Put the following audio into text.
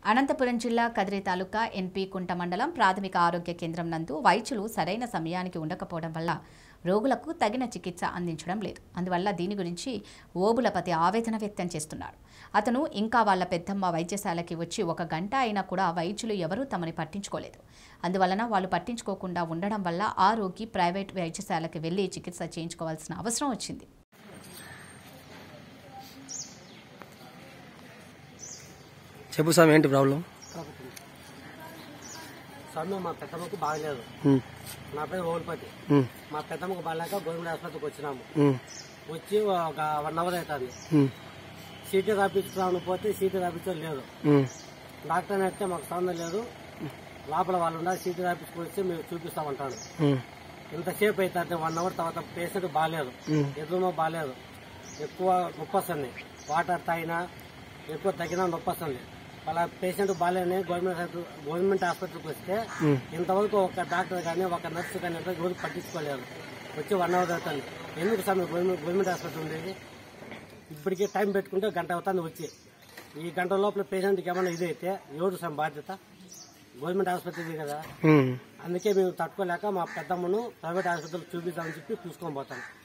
అనంతపురం జిల్లా కదిరి తాలూకా ఎన్పి కుంట మండలం ప్రాథమిక ఆరోగ్య కేంద్రం నందు వైద్యులు సరైన సమయానికి ఉండకపోవడం వల్ల రోగులకు తగిన చికిత్స అందించడం లేదు అందువల్ల దీని గురించి ఓబులపతి ఆవేదన వ్యక్తం చేస్తున్నాడు అతను ఇంకా వాళ్ళ పెద్దమ్మ వైద్యశాలకి వచ్చి ఒక గంట అయినా కూడా వైద్యులు ఎవరూ తమని పట్టించుకోలేదు అందువలన వాళ్ళు పట్టించుకోకుండా ఉండడం వల్ల ఆ రోగి ప్రైవేట్ వైద్యశాలకి వెళ్లి చికిత్స చేయించుకోవాల్సిన అవసరం వచ్చింది చెప్పు స్వామి ఏంటి ప్రాబ్లం స్వామి మా పెద్దమ్మకు బాగలేదు ఉమ్, నా పేరు ఓల్పతి ఉమ్, మా పెద్దమ్మకు బాగాలేక గవర్నమెంట్ ఆసుపత్రికి వచ్చినాము ఉమ్, వచ్చి ఒక వన్ అవర్ అవుతుంది ఉమ్, సీటీ రాపించుకున్నాను పోతే సీటీ రాపించడం లేదు ఉమ్, డాక్టర్ అయితే మాకు సంబంధం లేదు లోపల వాళ్ళు ఉండాలి సీటీ రాపించుకొచ్చి మేము చూపిస్తామంటాను ఉమ్, ఇంతసేపు అవుతుంది వన్ అవర్ తర్వాత పేషెంట్ బాగాలేదు ఉమ్, ఎదురుమో బాగాలేదు ఎక్కువ నొప్పి వస్తుంది వాటర్ తాగినా ఎక్కువ తగ్గినా నొప్పి వస్తుంది అలా పేషెంట్ బాగాలేని గవర్నమెంట్ హాస్పిటల్- గవర్నమెంట్ ఆసుపత్రికి వస్తే ఉమ్. ఇంతవరకు ఒక డాక్టర్ కానీ ఒక నర్సు కానీ ఎవరు పట్టించుకోలేదు వచ్చి వన్ అవర్ అవుతుంది ఎందుకు సార్ మీరు గవర్నమెంట్ గవర్నమెంట్ ఆసుపత్రి ఉండేది ఇప్పటికే టైం పెట్టుకుంటే గంట అవుతుంది వచ్చి ఈ గంట లోపల పేషెంట్కి ఏమైనా ఇది అయితే ఎవరు సార్ బాధ్యత గవర్నమెంట్ ఆసుపత్రి ఇది కదా ఉమ్. అందుకే మేము తట్టుకోలేక మా పెద్దమ్మను ప్రైవేట్ ఆసుపత్రికి చూపిద్దామని చెప్పి చూసుకొని పోతాం